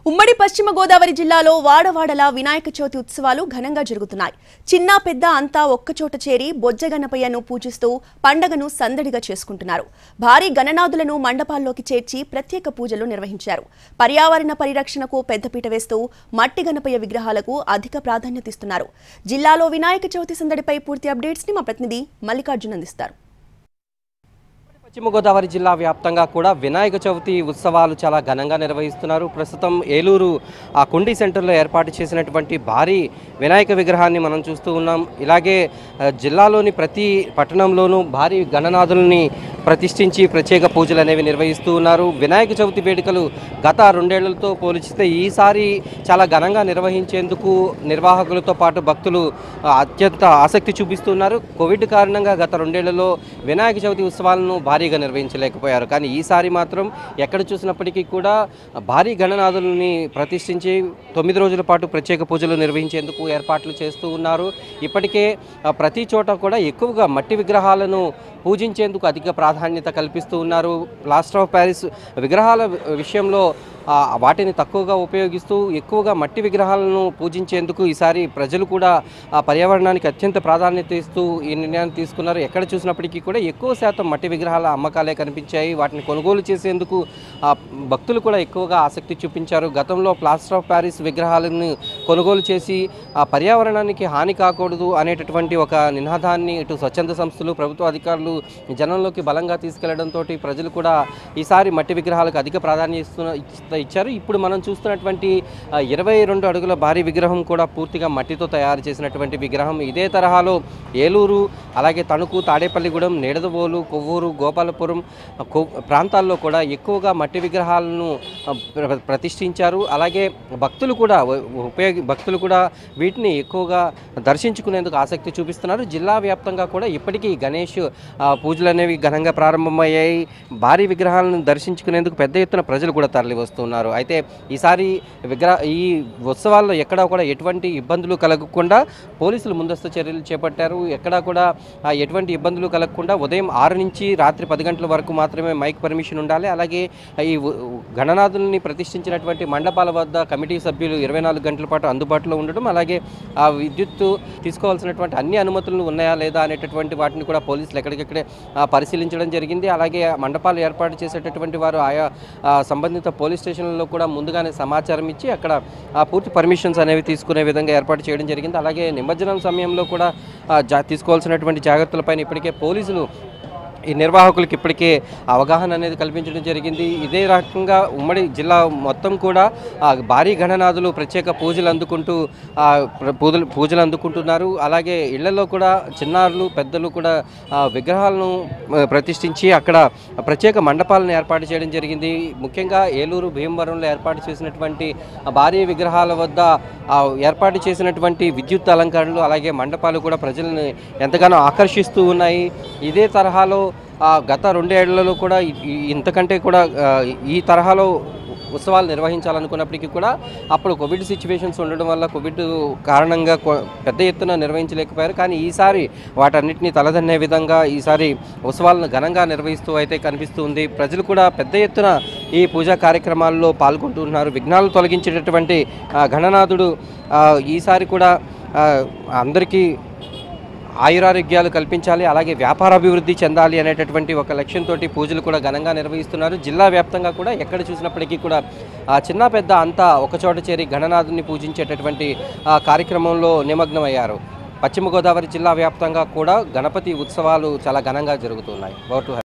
ఉమ్మడి పశ్చిమ గోదావరి జిల్లాలో వాడవాడల వినాయక చవితి ఉత్సవాలు ఘనంగా జరుగుతున్నాయి చిన్న పెద్ద అంతా ఒక్కచోట చేరి బొజ్జగన్నపయ్యను పూజిస్తూ పండగను సందడిగా చేసుకుంటున్నారు భారీ గణనాథులను మండపాల్లోకి చేర్చి ప్రత్యేక పూజలు నిర్వహించారు పర్యావరణ పరిరక్షణకు పెద్దపీట వేస్తూ మట్టి గణపయ్య విగ్రహాలకు అధిక ప్రాధాన్యత ఇస్తున్నారు జిల్లాలో వినాయక చవితి సందడిపై పూర్తి అప్డేట్స్ ని మా ప్రతినిధి మల్లికార్జున్ అందిస్తారు పశ్చిమ గోదావరి జిల్లా వ్యాప్తంగా కూడా వినాయక చవితి ఉత్సవాలు చాలా ఘనంగా నిర్వహిస్తున్నారు ప్రస్తుతం ఏలూరు ఆ కుండి సెంటర్లో ఏర్పాటు చేసినటువంటి భారీ వినాయక విగ్రహాన్ని మనం చూస్తూ ఉన్నాం ఇలాగే ఆ, జిల్లాలోని ప్రతి పట్టణంలోనూ భారీ గణనాథుల్ని ప్రతిష్ఠించి ప్రత్యేక పూజలు అనేవి నిర్వహిస్తూ ఉన్నారు వినాయక చవితి వేడుకలు గత రెండేళ్లతో పోల్చితే ఈసారి చాలా ఘనంగా నిర్వహించేందుకు నిర్వాహకులతో పాటు భక్తులు ఆ, అత్యంత ఆసక్తి చూపిస్తున్నారు కోవిడ్ కారణంగా గత రెండేళ్లలో వినాయక చవితి ఉత్సవాలను భారీగా నిర్వహించలేకపోయారు కానీ ఈసారి మాత్రం ఎక్కడ చూసినప్పటికీ కూడా భారీ గణనాథులని ప్రతిష్ఠించి తొమ్మిది రోజుల పాటు ప్రత్యేక పూజలు నిర్వహించేందుకు ఏర్పాట్లు చేస్తూ ఉన్నారు ఇప్పటికే ఆ, ప్రతి చోట కూడా ఎక్కువగా మట్టి విగ్రహాలను పూజించేందుకు అధిక ప్రాధాన్యత కల్పిస్తూ ఉన్నారు ప్లాస్టర్ ఆఫ్ ప్యారిస్ విగ్రహాల వి- విషయంలో ఆ, వాటిని తక్కువగా ఉపయోగిస్తూ ఎక్కువగా మట్టి విగ్రహాలను పూజించేందుకు ఈసారి ప్రజలు కూడా ఆ పర్యావరణానికి అత్యంత ప్రాధాన్యత ఇస్తూ ఈ నిర్ణయాన్ని తీసుకున్నారు ఎక్కడ చూసినప్పటికీ కూడా ఎక్కువ శాతం మట్టి విగ్రహాల అమ్మకాలే కనిపించాయి వాటిని కొనుగోలు చేసేందుకు ఆ, భక్తులు కూడా ఎక్కువగా ఆసక్తి చూపించారు గతంలో ప్లాస్టర్ ఆఫ్ ప్యారిస్ విగ్రహాలను కొనుగోలు చేసి ఆ పర్యావరణానికి హాని కాకూడదు అనేటటువంటి ఒక నినాదాన్ని ఇటు స్వచ్ఛంద సంస్థలు ప్రభుత్వ అధికారులు జనంలోకి బలంగా తీసుకెళ్లడంతో ప్రజలు కూడా ఈసారి మట్టి విగ్రహాలకు అధిక ప్రాధాన్యత ఇస్తున్న ఇచ్చ- ఇచ్చారు ఇప్పుడు మనం చూస్తున్నటువంటి ఇరవై రెండు అడుగుల భారీ విగ్రహం కూడా పూర్తిగా మట్టితో తయారు చేసినటువంటి విగ్రహం ఇదే తరహాలో ఏలూరు అలాగే తణుకు తాడేపల్లిగూడెం నేడదవోలు కొవ్వూరు గోపాలపురం కొ- ప్రాంతాల్లో కూడా ఎక్కువగా మట్టి విగ్రహాలను ఆ, ప్ర- ప్రతిష్ఠించారు అలాగే భక్తులు కూడా ఉ- ఉపయోగి భక్తులు కూడా వీటిని ఎక్కువగా దర్శించుకునేందుకు ఆసక్తి చూపిస్తున్నారు జిల్లా వ్యాప్తంగా కూడా ఇప్పటికీ గణేష్ ఆ, పూజలు అనేవి ఘనంగా ప్రారంభమయ్యాయి భారీ విగ్రహాలను దర్శించుకునేందుకు పెద్ద ఎత్తున ప్రజలు కూడా తరలి వస్తున్నారు అయితే ఈసారి విగ్రహ ఈ ఉత్సవాల్లో ఎక్కడా కూడా ఎటువంటి ఇబ్బందులు కలగకుండా పోలీసులు ముందస్తు చర్యలు చేపట్టారు ఎక్కడా కూడా ఆ, ఎటువంటి ఇబ్బందులు కలగకుండా ఉదయం ఆరు నుంచి రాత్రి పది గంటల వరకు మాత్రమే మైక్ పర్మిషన్ ఉండాలి అలాగే ఈ ఉ- గణనాథుల్ని ప్రతిష్ఠించినటువంటి మండపాల వద్ద కమిటీ సభ్యులు ఇరవై నాలుగు గంటల పాటు అందుబాటులో ఉండడం అలాగే ఆ విద్యుత్తు తీసుకోవాల్సినటువంటి అన్ని అనుమతులు ఉన్నాయా లేదా అనేటటువంటి వాటిని కూడా పోలీసులు ఎక్కడికక్కడే ఆ, పరిశీలించడం జరిగింది అలాగే ఆ మండపాలు ఏర్పాటు చేసేటటువంటి వారు ఆయా ఆ, సంబంధిత పోలీస్ స్టేషన్లలో కూడా ముందుగానే సమాచారం ఇచ్చి అక్కడ ఆ, పూర్తి పర్మిషన్స్ అనేవి తీసుకునే విధంగా ఏర్పాటు చేయడం జరిగింది అలాగే నిమజ్జనం సమయంలో కూడా ఆ, జా తీసుకోవాల్సినటువంటి జాగ్రత్తలపైన ఇప్పటికే పోలీసులు ఈ నిర్వాహకులకు ఇప్పటికే అవగాహన అనేది కల్పించడం జరిగింది ఇదే రకంగా ఉమ్మడి జిల్లా మొత్తం కూడా ఆ, భారీ గణనాథులు ప్రత్యేక పూజలు అందుకుంటూ ఆ, ప్ర- పూజలు పూజలు అందుకుంటున్నారు అలాగే ఇళ్లలో కూడా చిన్నారులు పెద్దలు కూడా ఆ, విగ్రహాలను ఆ, ప్రతిష్ఠించి అక్కడ ప్రత్యేక మండపాలను ఏర్పాటు చేయడం జరిగింది ముఖ్యంగా ఏలూరు భీమవరంలో ఏర్పాటు చేసినటువంటి ఆ భారీ విగ్రహాల వద్ద ఆ, ఏర్పాటు చేసినటువంటి విద్యుత్ అలంకరణలు అలాగే మండపాలు కూడా ప్రజల్ని ఎంతగానో ఆకర్షిస్తూ ఉన్నాయి ఇదే తరహాలో ఆ, గత రెండేళ్లలో కూడా ఇ- ఇ- ఇంతకంటే కూడా ఆ, ఈ తరహాలో ఉత్సవాలు నిర్వహించాలనుకున్నప్పటికీ కూడా అప్పుడు కోవిడ్ సిచ్యువేషన్స్ ఉండడం వల్ల కోవిడ్ కారణంగా కొ- పెద్ద ఎత్తున నిర్వహించలేకపోయారు కానీ ఈసారి వాటన్నిటిని తలదన్నే విధంగా ఈసారి ఉత్సవాలను ఘనంగా నిర్వహిస్తూ అయితే కనిపిస్తుంది ప్రజలు కూడా పెద్ద ఎత్తున ఈ పూజా కార్యక్రమాల్లో పాల్గొంటున్నారు విఘ్నాలు తొలగించేటటువంటి ఆ, గణనాథుడు ఆ, ఈసారి కూడా ఆ, అందరికీ ఆయురారోగ్యాలు కల్పించాలి అలాగే వ్యాపార అభివృద్ధి చెందాలి అనేటటువంటి ఒక లక్ష్యంతో పూజలు కూడా ఘనంగా నిర్వహిస్తున్నారు జిల్లా వ్యాప్తంగా కూడా ఎక్కడ చూసినప్పటికీ కూడా ఆ చిన్న పెద్ద అంతా ఒకచోట చేరి గణనాథుని పూజించేటటువంటి ఆ, కార్యక్రమంలో నిమగ్నమయ్యారు పశ్చిమ గోదావరి జిల్లా వ్యాప్తంగా కూడా గణపతి ఉత్సవాలు చాలా ఘనంగా జరుగుతున్నాయి ఓటు